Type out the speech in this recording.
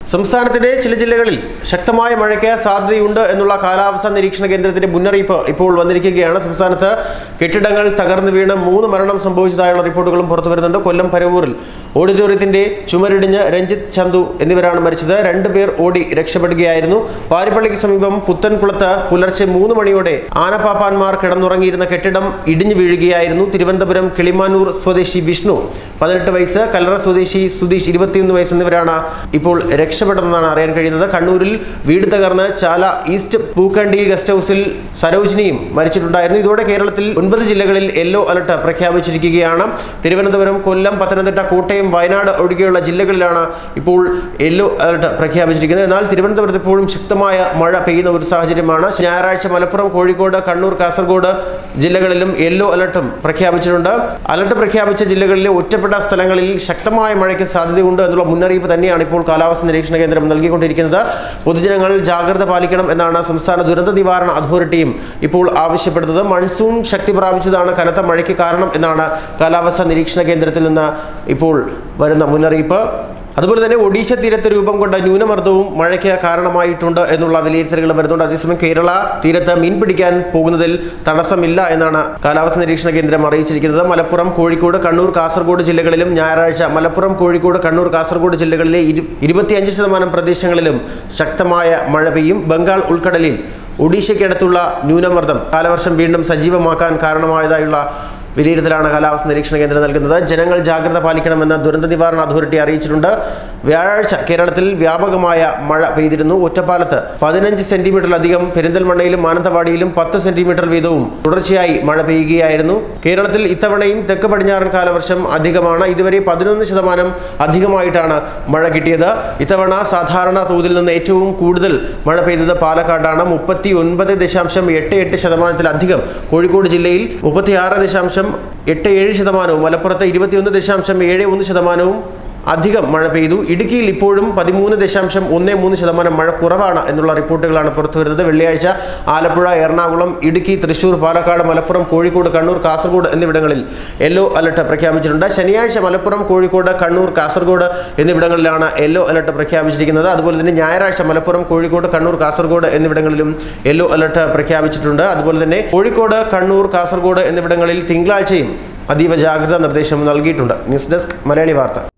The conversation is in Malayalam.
സംസ്ഥാനത്തിന്റെ ചില ജില്ലകളിൽ ശക്തമായ മഴയ്ക്ക് സാധ്യതയുണ്ട് എന്നുള്ള കാലാവസ്ഥാ നിരീക്ഷണ കേന്ദ്രത്തിന്റെ മുന്നറിയിപ്പ് ഇപ്പോൾ വന്നിരിക്കുകയാണ് സംസ്ഥാനത്ത് കെട്ടിടങ്ങൾ തകർന്നു വീണ് മൂന്ന് മരണം സംഭവിച്ചതായുള്ള റിപ്പോർട്ടുകളും പുറത്തു വരുന്നുണ്ട് കൊല്ലം പരവൂരിൽ ഓഡിറ്റോറിയത്തിന്റെ ചുമരിടിഞ്ഞ് രഞ്ജിത്ത് ചന്തു എന്നിവരാണ് മരിച്ചത് രണ്ടുപേർ ഓടി രക്ഷപ്പെടുകയായിരുന്നു പാരിപ്പള്ളിക്ക് സമീപം പുത്തൻകുളത്ത് പുലർച്ചെ മൂന്ന് മണിയോടെ ആനപ്പാപ്പാന്മാർ കിടന്നുറങ്ങിയിരുന്ന കെട്ടിടം ഇടിഞ്ഞു വീഴുകയായിരുന്നു തിരുവനന്തപുരം കിളിമാനൂർ സ്വദേശി വിഷ്ണു പതിനെട്ട് വയസ്സ് കല്ലറ സ്വദേശി സുധീഷ് ഇരുപത്തിയൊന്ന് വയസ്സ് എന്നിവരാണ് ഇപ്പോൾ രക്ഷപ്പെട്ടതെന്നാണ് അറിയാൻ കഴിയുന്നത് കണ്ണൂരിൽ വീട് തകർന്ന് ചാല ഈസ്റ്റ് പൂക്കണ്ടി ഗസ്റ്റ് ഹൗസിൽ സരോജിനിയും മരിച്ചിട്ടുണ്ടായിരുന്നു ഇതോടെ കേരളത്തിൽ ഒൻപത് ജില്ലകളിൽ യെല്ലോ അലർട്ട് പ്രഖ്യാപിച്ചിരിക്കുകയാണ് തിരുവനന്തപുരം കൊല്ലം പത്തനംതിട്ട കോട്ടയം വയനാട് ഒഴികെയുള്ള ജില്ലകളിലാണ് ഇപ്പോൾ യെല്ലോ അലർട്ട് പ്രഖ്യാപിച്ചിരിക്കുന്നത് എന്നാൽ തിരുവനന്തപുരത്ത് ഇപ്പോഴും ശക്തമായ മഴ പെയ്യുന്ന ഒരു സാഹചര്യമാണ് ഞായറാഴ്ച മലപ്പുറം കോഴിക്കോട് കണ്ണൂർ കാസർഗോഡ് ജില്ലകളിലും യെല്ലോ അലർട്ടും പ്രഖ്യാപിച്ചിട്ടുണ്ട് അലർട്ട് പ്രഖ്യാപിച്ച ജില്ലകളിലെ ഒറ്റപ്പെട്ട സ്ഥലങ്ങളിൽ ശക്തമായ മഴയ്ക്ക് സാധ്യതയുണ്ട് എന്നുള്ള മുന്നറിയിപ്പ് തന്നെയാണ് ഇപ്പോൾ കാലാവസ്ഥ നിരീക്ഷണ കേന്ദ്രം നൽകിക്കൊണ്ടിരിക്കുന്നത് പൊതുജനങ്ങൾ ജാഗ്രത പാലിക്കണം എന്നാണ് സംസ്ഥാന ദുരന്ത നിവാരണ അതോറിറ്റിയും ഇപ്പോൾ ആവശ്യപ്പെടുന്നത് മൺസൂൺ ശക്തി പ്രാപിച്ചതാണ് കനത്ത മഴയ്ക്ക് കാരണം എന്നാണ് കാലാവസ്ഥ നിരീക്ഷണ കേന്ദ്രത്തിൽ നിന്ന് ഇപ്പോൾ വരുന്ന മുന്നറിയിപ്പ് അതുപോലെ തന്നെ ഒഡീഷ തീരത്ത് രൂപം കൊണ്ട ന്യൂനമർദ്ദവും മഴയ്ക്ക് കാരണമായിട്ടുണ്ട് എന്നുള്ള വിലയിരുത്തലുകൾ വരുന്നുണ്ട് അതേസമയം കേരള തീരത്ത് മീൻ പിടിക്കാൻ പോകുന്നതിൽ തടസ്സമില്ല എന്നാണ് കാലാവസ്ഥ നിരീക്ഷണ കേന്ദ്രം അറിയിച്ചിരിക്കുന്നത് മലപ്പുറം കോഴിക്കോട് കണ്ണൂർ കാസർഗോഡ് ജില്ലകളിലും ഞായറാഴ്ച മലപ്പുറം കോഴിക്കോട് കണ്ണൂർ കാസർഗോഡ് ജില്ലകളിലെ ഇരു ഇരുപത്തിയഞ്ച് ശതമാനം പ്രദേശങ്ങളിലും ശക്തമായ മഴ പെയ്യും ബംഗാൾ ഉൾക്കടലിൽ ഒഡീഷയ്ക്കടുത്തുള്ള ന്യൂനമർദ്ദം കാലവർഷം വീണ്ടും സജീവമാക്കാൻ കാരണമായതായുള്ള വിലയിരുത്തലാണ് കാലാവസ്ഥ നിരീക്ഷണ കേന്ദ്രം നൽകുന്നത് ജനങ്ങൾ ജാഗ്രത പാലിക്കണമെന്ന് ദുരന്ത നിവാരണ അതോറിറ്റി അറിയിച്ചിട്ടുണ്ട് വ്യാഴാഴ്ച കേരളത്തിൽ വ്യാപകമായ മഴ പെയ്തിരുന്നു ഒറ്റപ്പാലത്ത് പതിനഞ്ച് സെന്റിമീറ്ററിലധികം പെരിന്തൽമണ്ണയിലും മാനന്തവാടിയിലും പത്ത് സെന്റിമീറ്റർ വീതവും തുടർച്ചയായി മഴ പെയ്യുകയായിരുന്നു കേരളത്തിൽ ഇത്തവണയും തെക്ക് പടിഞ്ഞാറൻ കാലവർഷം അധികമാണ് ഇതുവരെ പതിനൊന്ന് ശതമാനം അധികമായിട്ടാണ് മഴ കിട്ടിയത് ഇത്തവണ സാധാരണ തോതിൽ നിന്ന് ഏറ്റവും കൂടുതൽ മഴ പെയ്തത് പാലക്കാടാണ് മുപ്പത്തി ഒൻപത് ദശാംശം എട്ട് എട്ട് ശതമാനത്തിലധികം കോഴിക്കോട് ജില്ലയിൽ മുപ്പത്തിയാറ് ദശാംശം എട്ട് ഏഴ് ശതമാനവും മലപ്പുറത്ത് ഇരുപത്തിയൊന്ന് ദശാംശം ഏഴ് ഒന്ന് ശതമാനവും അധികം മഴ പെയ്തു ഇടുക്കിയിൽ ഇപ്പോഴും പതിമൂന്ന് ദശാംശം ഒന്ന് മൂന്ന് ശതമാനം മഴ കുറവാണ് എന്നുള്ള റിപ്പോർട്ടുകളാണ് പുറത്തു വരുന്നത് വെള്ളിയാഴ്ച ആലപ്പുഴ എറണാകുളം ഇടുക്കി തൃശൂർ പാലക്കാട് മലപ്പുറം കോഴിക്കോട് കണ്ണൂർ കാസർഗോഡ് എന്നിവിടങ്ങളിൽ യെല്ലോ അലർട്ട് പ്രഖ്യാപിച്ചിട്ടുണ്ട് ശനിയാഴ്ച മലപ്പുറം കോഴിക്കോട് കണ്ണൂർ കാസർഗോഡ് എന്നിവിടങ്ങളിലാണ് യെല്ലോ അലർട്ട് പ്രഖ്യാപിച്ചിരിക്കുന്നത് അതുപോലെ തന്നെ ഞായറാഴ്ച മലപ്പുറം കോഴിക്കോട് കണ്ണൂർ കാസർഗോഡ് എന്നിവിടങ്ങളിലും യെല്ലോ അലർട്ട് പ്രഖ്യാപിച്ചിട്ടുണ്ട് അതുപോലെ തന്നെ കോഴിക്കോട് കണ്ണൂർ കാസർഗോഡ് എന്നിവിടങ്ങളിൽ തിങ്കളാഴ്ചയും അതീവ ജാഗ്രതാ നിർദ്ദേശം നൽകിയിട്ടുണ്ട് ന്യൂസ് ഡെസ്ക് മലയാളി വാർത്ത